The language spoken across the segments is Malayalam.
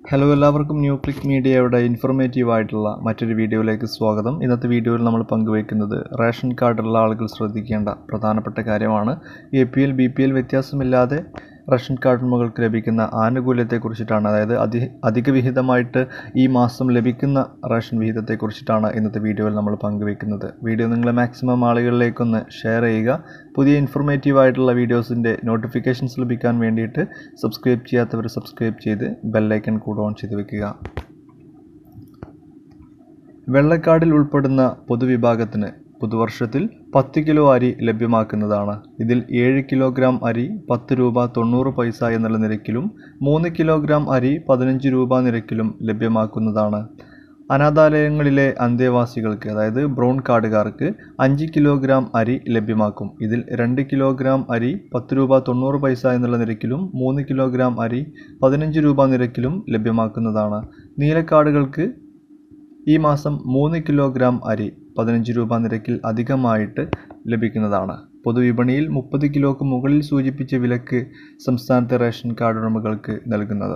ഹലോ എല്ലാവർക്കും ന്യൂ ക്ലിക്ക് മീഡിയയുടെ ഇൻഫോർമേറ്റീവ് ആയിട്ടുള്ള മറ്റൊരു വീഡിയോയിലേക്ക് സ്വാഗതം ഇന്നത്തെ വീഡിയോയിൽ നമ്മൾ പങ്കുവയ്ക്കുന്നത് റേഷൻ കാർഡുള്ള ആളുകൾ ശ്രദ്ധിക്കേണ്ട പ്രധാനപ്പെട്ട കാര്യമാണ് A P L B P L വ്യത്യാസമില്ലാതെ റേഷൻ കാർഡുകൾക്ക് ലഭിക്കുന്ന ആനുകൂല്യത്തെക്കുറിച്ചിട്ടാണ് അതായത് അധി അധിക വിഹിതമായിട്ട് ഈ മാസം ലഭിക്കുന്ന റേഷൻ വിഹിതത്തെക്കുറിച്ചിട്ടാണ് ഇന്നത്തെ വീഡിയോയിൽ നമ്മൾ പങ്കുവയ്ക്കുന്നത് വീഡിയോ നിങ്ങൾ മാക്സിമം ആളുകളിലേക്കൊന്ന് ഷെയർ ചെയ്യുക പുതിയ ഇൻഫോർമേറ്റീവ് ആയിട്ടുള്ള വീഡിയോസിൻ്റെ നോട്ടിഫിക്കേഷൻസ് ലഭിക്കാൻ വേണ്ടിയിട്ട് സബ്സ്ക്രൈബ് ചെയ്യാത്തവർ സബ്സ്ക്രൈബ് ചെയ്ത് ബെല്ലൈക്കൺ കൂടെ ഓൺ ചെയ്ത് വെക്കുക വെള്ളക്കാടിൽ ഉൾപ്പെടുന്ന പൊതുവിഭാഗത്തിന് പുതുവർഷത്തിൽ പത്ത് കിലോ അരി ലഭ്യമാക്കുന്നതാണ് ഇതിൽ ഏഴ് കിലോഗ്രാം അരി പത്ത് രൂപ തൊണ്ണൂറ് പൈസ എന്നുള്ള നിരക്കിലും മൂന്ന് കിലോഗ്രാം അരി പതിനഞ്ച് രൂപ നിരക്കിലും ലഭ്യമാക്കുന്നതാണ് അനാഥാലയങ്ങളിലെ അന്തേവാസികൾക്ക് അതായത് ബ്രൗൺ കാർഡുകാർക്ക് അഞ്ച് കിലോഗ്രാം അരി ലഭ്യമാക്കും ഇതിൽ രണ്ട് കിലോഗ്രാം അരി പത്ത് രൂപ തൊണ്ണൂറ് പൈസ എന്നുള്ള നിരക്കിലും മൂന്ന് കിലോഗ്രാം അരി പതിനഞ്ച് രൂപ നിരക്കിലും ലഭ്യമാക്കുന്നതാണ് നീലക്കാർഡുകൾക്ക് ഈ മാസം മൂന്ന് കിലോഗ്രാം അരി പതിനഞ്ച് രൂപ നിരക്കിൽ അധികമായിട്ട് ലഭിക്കുന്നതാണ് പൊതുവിപണിയിൽ മുപ്പത് കിലോക്ക് മുകളിൽ സൂചിപ്പിച്ച വിലക്ക് സംസ്ഥാനത്തെ റേഷൻ കാർഡ് ഉടമകൾക്ക് നൽകുന്നത്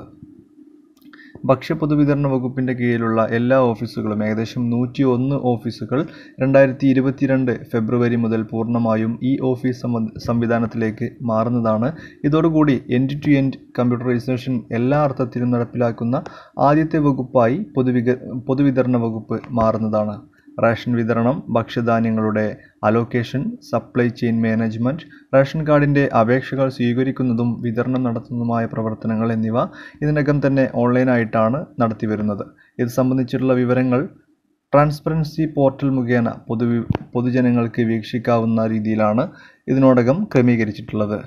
ഭക്ഷ്യ പൊതുവിതരണ വകുപ്പിൻ്റെ കീഴിലുള്ള എല്ലാ ഓഫീസുകളും ഏകദേശം നൂറ്റി ഒന്ന് ഓഫീസുകൾ രണ്ടായിരത്തി ഇരുപത്തിരണ്ട് ഫെബ്രുവരി മുതൽ പൂർണ്ണമായും ഈ ഓഫീസ് സംവിധാനത്തിലേക്ക് മാറുന്നതാണ് ഇതോടുകൂടി എൻഡ് ടു എൻഡ് കമ്പ്യൂട്ടറൈസേഷൻ എല്ലാ അർത്ഥത്തിലും നടപ്പിലാക്കുന്ന ആദ്യത്തെ വകുപ്പായി പൊതുവിക പൊതുവിതരണ വകുപ്പ് മാറുന്നതാണ് റേഷൻ വിതരണം ഭക്ഷ്യധാന്യങ്ങളുടെ allocation supply chain management ration കാർഡിൻ്റെ അപേക്ഷകൾ സ്വീകരിക്കുന്നതും വിതരണം നടത്തുന്നതുമായ പ്രവർത്തനങ്ങൾ എന്നിവ ഇതിനകം തന്നെ ഓൺലൈനായിട്ടാണ് നടത്തിവരുന്നത് ഇത് സംബന്ധിച്ചിട്ടുള്ള വിവരങ്ങൾ ട്രാൻസ്പെറൻസി പോർട്ടൽ മുഖേന പൊതു പൊതുജനങ്ങൾക്ക് വീക്ഷിക്കാവുന്ന രീതിയിലാണ് ഇതിനോടകം ക്രമീകരിച്ചിട്ടുള്ളത്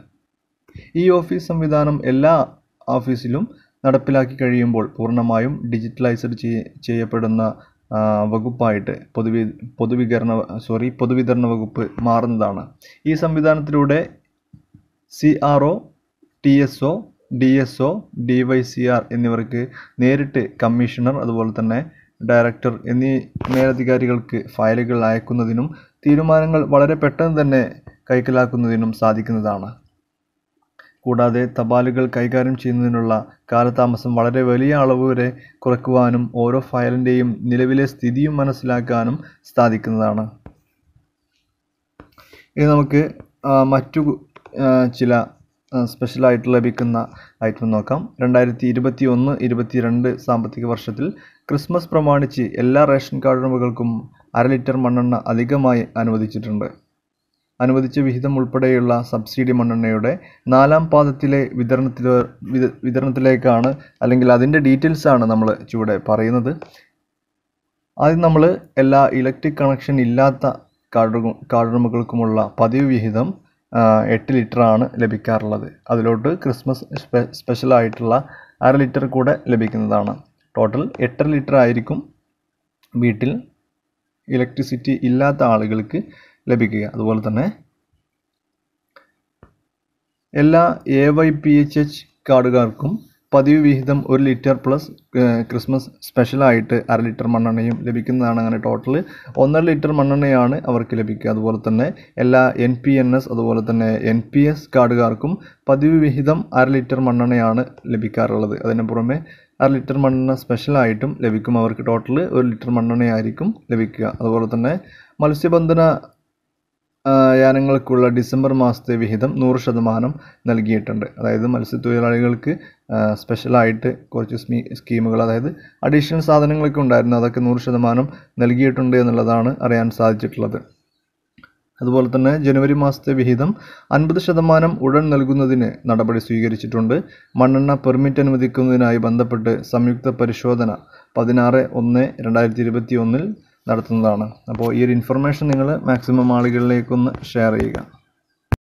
ഈ ഓഫീസ് സംവിധാനം എല്ലാ ഓഫീസിലും നടപ്പിലാക്കി കഴിയുമ്പോൾ പൂർണ്ണമായും ഡിജിറ്റലൈസ്ഡ് ചെയ്യപ്പെടുന്ന വകുപ്പായിട്ട് പൊതുവി പൊതുവിതരണ സോറി പൊതുവിതരണ വകുപ്പ് മാറുന്നതാണ് ഈ സംവിധാനത്തിലൂടെ C R O T S O D S O D Y C R എന്നിവർക്ക് നേരിട്ട് കമ്മീഷണർ അതുപോലെ തന്നെ ഡയറക്ടർ എന്നീ മേലധികാരികൾക്ക് ഫയലുകൾ അയക്കുന്നതിനും തീരുമാനങ്ങൾ വളരെ പെട്ടെന്ന് തന്നെ കൈക്കലാക്കുന്നതിനും സാധിക്കുന്നതാണ് കൂടാതെ തപാലുകൾ കൈകാര്യം ചെയ്യുന്നതിനുള്ള കാലതാമസം വളരെ വലിയ അളവ് വരെ കുറയ്ക്കുവാനും ഓരോ ഫയലിൻ്റെയും നിലവിലെ സ്ഥിതിയും മനസ്സിലാക്കാനും സാധിക്കുന്നതാണ് ഇനി നമുക്ക് മറ്റു ചില സ്പെഷ്യലായിട്ട് ലഭിക്കുന്ന ഐറ്റം നോക്കാം രണ്ടായിരത്തി ഇരുപത്തി ഒന്ന് ഇരുപത്തിരണ്ട് സാമ്പത്തിക വർഷത്തിൽ ക്രിസ്മസ് പ്രമാണിച്ച് എല്ലാ റേഷൻ കാർഡ് ഉടമകൾക്കും അര ലിറ്റർ മണ്ണെണ്ണ അധികമായി അനുവദിച്ചിട്ടുണ്ട് അനുവദിച്ച വിഹിതം ഉൾപ്പെടെയുള്ള സബ്സിഡി മണ്ണെണ്ണയുടെ നാലാം പാദത്തിലെ വിതരണത്തിൽ വിതരണത്തിലേക്കാണ് അല്ലെങ്കിൽ അതിൻ്റെ ഡീറ്റെയിൽസ് ആണ് നമ്മൾ ചുവടെ പറയുന്നത് ആദ്യം നമ്മൾ എല്ലാ ഇലക്ട്രിക് കണക്ഷൻ ഇല്ലാത്ത കാർഡ് കാർഡുടമകൾക്കുമുള്ള പതിവ് വിഹിതം എട്ട് ലിറ്ററാണ് ലഭിക്കാറുള്ളത് അതിലോട്ട് ക്രിസ്മസ് സ്പെഷ്യലായിട്ടുള്ള അര ലിറ്റർ കൂടെ ലഭിക്കുന്നതാണ് ടോട്ടൽ എട്ടര ലിറ്റർ ആയിരിക്കും വീട്ടിൽ ഇലക്ട്രിസിറ്റി ഇല്ലാത്ത ആളുകൾക്ക് ലഭിക്കുക അതുപോലെ തന്നെ എല്ലാ A Y P H H കാർഡുകാർക്കും പതിവ് വിഹിതം ഒരു ലിറ്റർ പ്ലസ് ക്രിസ്മസ് സ്പെഷ്യലായിട്ട് അര ലിറ്റർ മണ്ണെണ്ണയും ലഭിക്കുന്നതാണ് അങ്ങനെ ടോട്ടൽ ഒന്നര ലിറ്റർ മണ്ണെണ്ണയാണ് അവർക്ക് ലഭിക്കുക അതുപോലെ തന്നെ എല്ലാ എൻ പി എൻ എസ് അതുപോലെ തന്നെ എൻ പി എസ് കാർഡുകാർക്കും പതിവ് വിഹിതം അര ലിറ്റർ മണ്ണെണ്ണയാണ് ലഭിക്കാറുള്ളത് അതിന് പുറമെ അര ലിറ്റർ മണ്ണെണ്ണ സ്പെഷ്യലായിട്ടും ലഭിക്കും അവർക്ക് ടോട്ടൽ ഒരു ലിറ്റർ മണ്ണെണ്ണയായിരിക്കും ലഭിക്കുക അതുപോലെ തന്നെ മത്സ്യബന്ധന യാനങ്ങൾക്കുള്ള ഡിസംബർ മാസത്തെ വിഹിതം നൂറ് ശതമാനം നൽകിയിട്ടുണ്ട് അതായത് മത്സ്യത്തൊഴിലാളികൾക്ക് സ്പെഷ്യലായിട്ട് കുറച്ച് സ്മീ സ്കീമുകൾ അതായത് അഡീഷണൽ സാധനങ്ങളൊക്കെ ഉണ്ടായിരുന്നു അതൊക്കെ നൂറ് ശതമാനം നൽകിയിട്ടുണ്ട് എന്നുള്ളതാണ് അറിയാൻ സാധിച്ചിട്ടുള്ളത് അതുപോലെ തന്നെ ജനുവരി മാസത്തെ വിഹിതം അൻപത് ശതമാനം ഉടൻ നൽകുന്നതിന് നടപടി സ്വീകരിച്ചിട്ടുണ്ട് മണ്ണെണ്ണ പെർമിറ്റ് അനുവദിക്കുന്നതിനായി ബന്ധപ്പെട്ട് സംയുക്ത പരിശോധന പതിനാറ് ഒന്ന് രണ്ടായിരത്തി ഇരുപത്തി ഒന്നിൽ നടത്തുന്നതാണ് അപ്പോൾ ഈ ഒരു ഇൻഫർമേഷൻ നിങ്ങൾ മാക്സിമം ആളുകളിലേക്കൊന്ന് ഷെയർ ചെയ്യുക